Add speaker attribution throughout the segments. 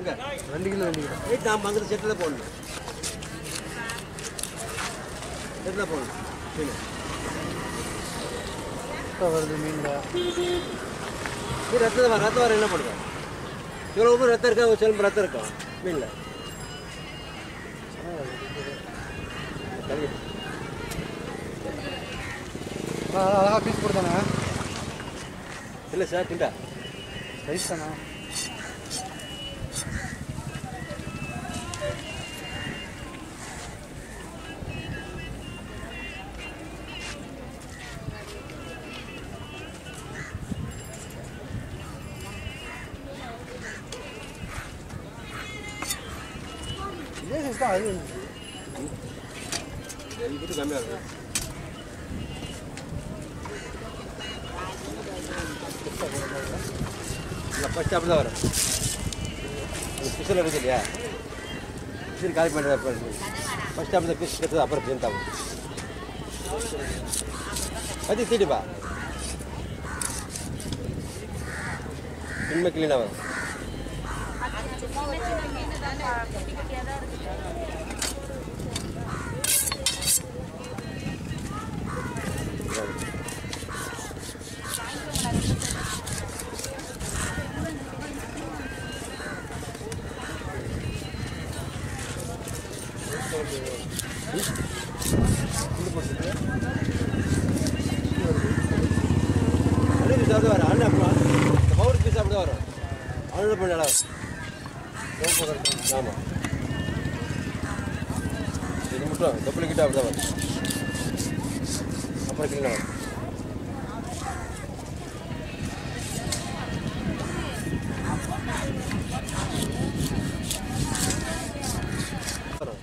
Speaker 1: இங்க
Speaker 2: ரெண்டு கிலோ ரெண்டு கிலோ
Speaker 1: வெயிட் நாம் அங்கே செட்டில் போடணும் செட்டில் போடணும் மீன்
Speaker 2: இப்போ வருது மீனில்
Speaker 1: மீன் ரத்தம் வர ரத்தம் வர என்ன பண்ணுங்க இவ்வளோ உப்பு ரத்தம் இருக்கா ஒரு சிலம்பு ரத்தம் இருக்கும் மீனில் கழுவிட்டு
Speaker 2: அழகாக பீஸ் கொடுத்தானே
Speaker 1: இல்லை சார் திண்டா
Speaker 2: ரைஸ் தானே இதே சைஸ் தான் அது
Speaker 1: இது கம்மியாக இருக்கும் இல்லை ஃபஸ்ட்டு அப்படி தான் வரும் ஸ்பெஷல் இருக்கு இல்லையா ஸ்பெஷல் காலி பண்ணுறது ஃபஸ்ட்டு அப்படி தான் பீஸ் கட்டுறது அப்புறம் பேண்ட் ஆகும் அது தீட்டுப்பா இனிமே க்ளீனாக வரும் அண்ணன் பீஸ் அப்படி வரும் அண்ணன் அப்புறம் இந்த பவுடர் பீஸ் அப்படி வரும் அண்ணன் பண்ண இடம் ஆமாம் இது மட்டும் டூப்ளிகேட்டாக அப்படி தான் வரும் அப்புறம் க்ளீனாக வரும் வரும்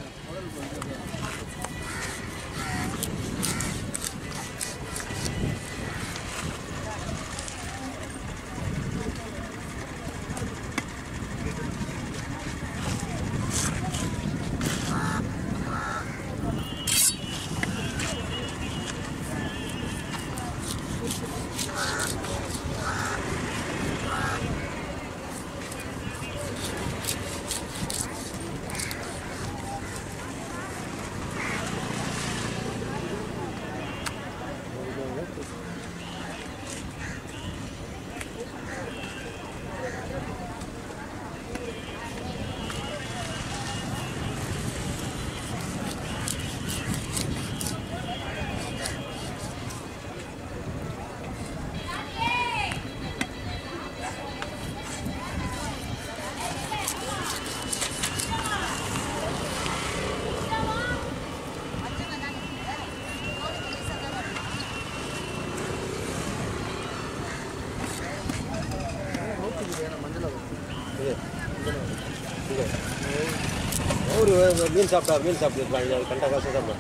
Speaker 1: இது இது ஒரு ஒரு மீன் சாப்பிட்டா மீன் சாப்பிட்டு கண்டா காசு சாப்பிடும்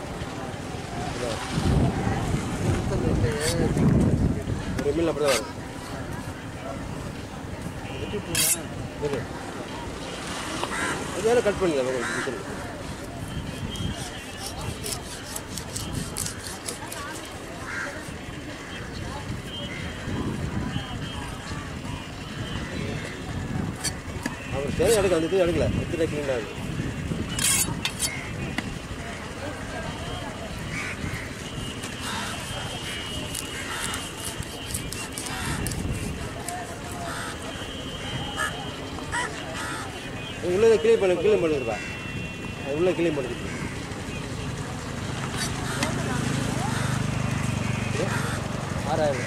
Speaker 1: ஒரு மீன் அப்படி தான் வரும் இது இது வேணா கட் பண்ணிக்கலாம் உங்களுக்கு சொல்லு அவர் சரி எடுக்க அந்த இது எடுக்கல எத்தனை க்ளீனாக இருக்கு உள்ளே க்ளீன் பண்ண க்ளீன் பண்ணிருப்பா உள்ளே க்ளீன் பண்ணிருக்கு ஆறாயிரம்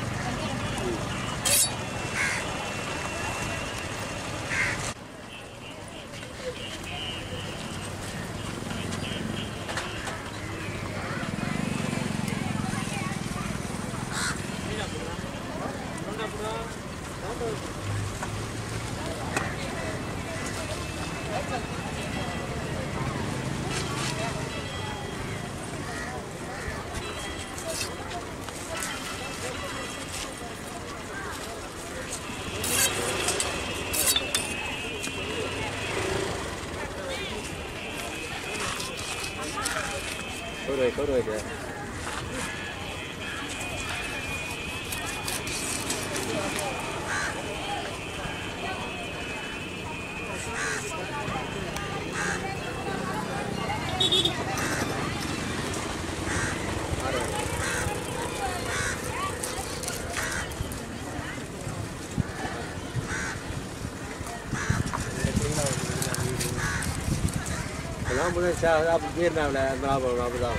Speaker 1: கௌரவ கௌரவ நான் முன்னாடி சா அப்படி மீறினாவில் லாபம் லாபம் தான்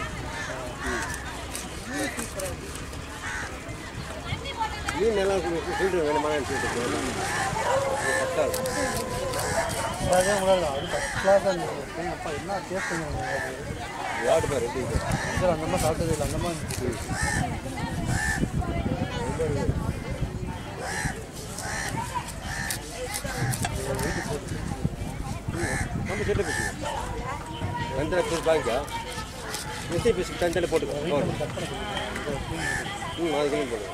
Speaker 1: மீன் எல்லாம் ஃபில்ட்ரு வேணுமான ஃபில்ட்ரு கரெக்டாக இருக்கும்
Speaker 2: அதே முடியாது அது ஃபஸ்ட் கிளாஸாக இருந்துச்சு அப்பா என்ன டேஸ்ட் பண்ணுவாங்க
Speaker 1: வாட்டு பாரு எப்படி இருக்கு
Speaker 2: சார் அந்த மாதிரி சாப்பிட்டது இல்லை அந்த மாதிரி இருந்துச்சு.
Speaker 1: நம்ம செட்டு பீஸ் எந்த பீஸ் வாங்கிக்கா எத்தனை பீஸ் தனித்தனி போட்டுக்கோ ம் அது க்ளீன் பண்ணு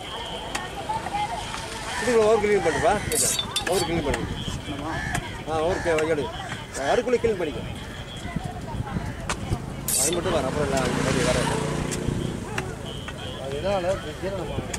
Speaker 1: இது ஓவர் க்ளீன் பண்ணுப்பா ஓவர் க்ளீன் பண்ணி
Speaker 2: ஆமா
Speaker 1: ஆ ஓவர் எடு அறுக்குள்ளே க்ளீன் பண்ணிக்கோ அது மட்டும் வர அப்புறம் இல்லை அந்த மாதிரி வர
Speaker 2: அது எதனால ஜீரணம் ஆகும்.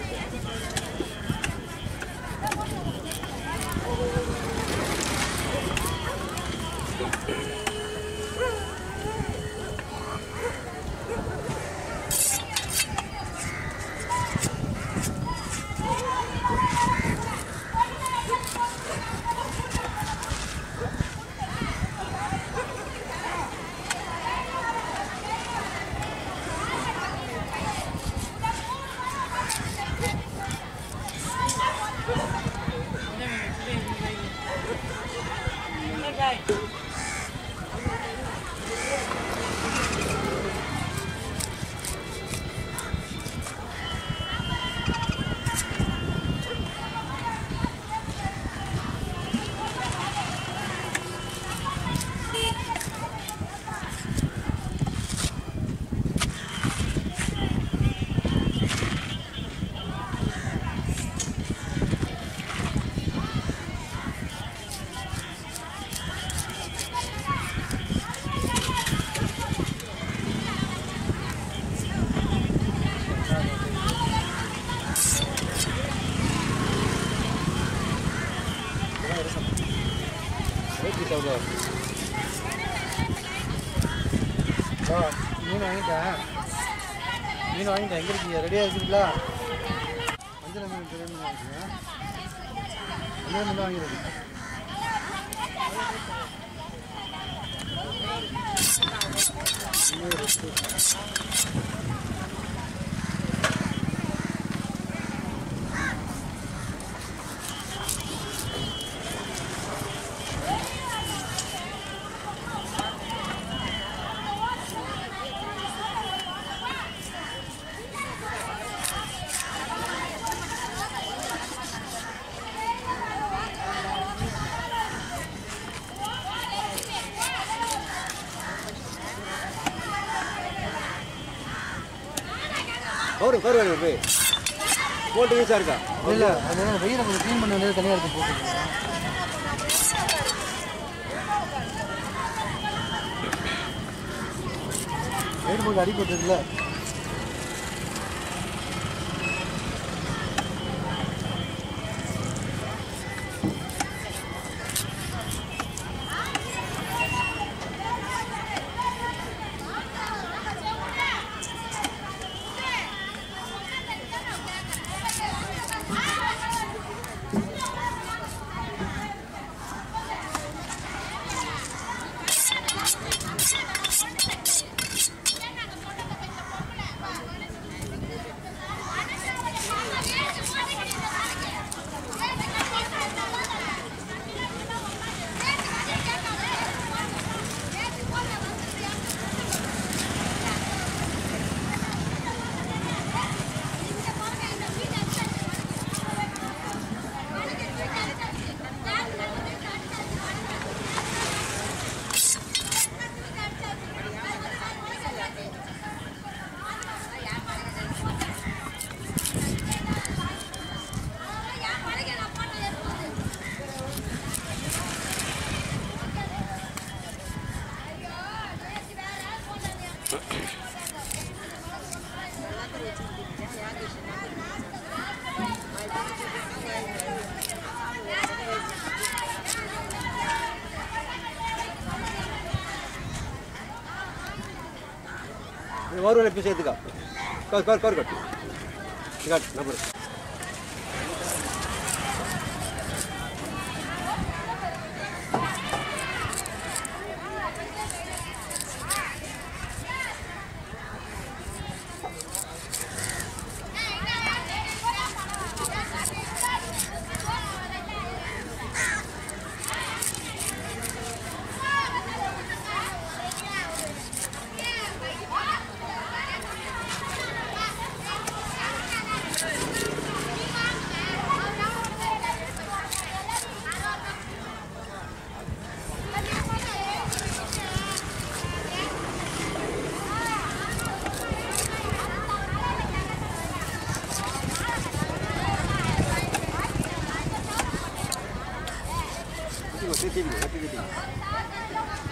Speaker 1: நூற்றி எவ்வளோ
Speaker 2: ஆ, மீன் வாங்கிட்டேன் மீன் வாங்கிட்டேன் எங்கே இருக்கீங்க ரெடியாக இருக்குங்களா மஞ்சள் மீன் பெரிய மீன் வாங்கிக்கோங்க மஞ்சள் மீன் வாங்கிடுது
Speaker 1: கவரு கவரு வேணும் போய் போட்டு வீசா இருக்கா
Speaker 2: இல்லை அது வெயில் கொஞ்சம் க்ளீன் பண்ண வேண்டியது தனியாக இருக்கு போட்டுருக்கேன் வெயில் போட்டு அடிபட்டுருக்குல்ல
Speaker 1: ஒரு பீஸ் எடுத்துக்கா கவர் கவர் கவர் கட்டு காட்டு நம்பர் வெட்டி வெட்டி வெட்டி வெட்டி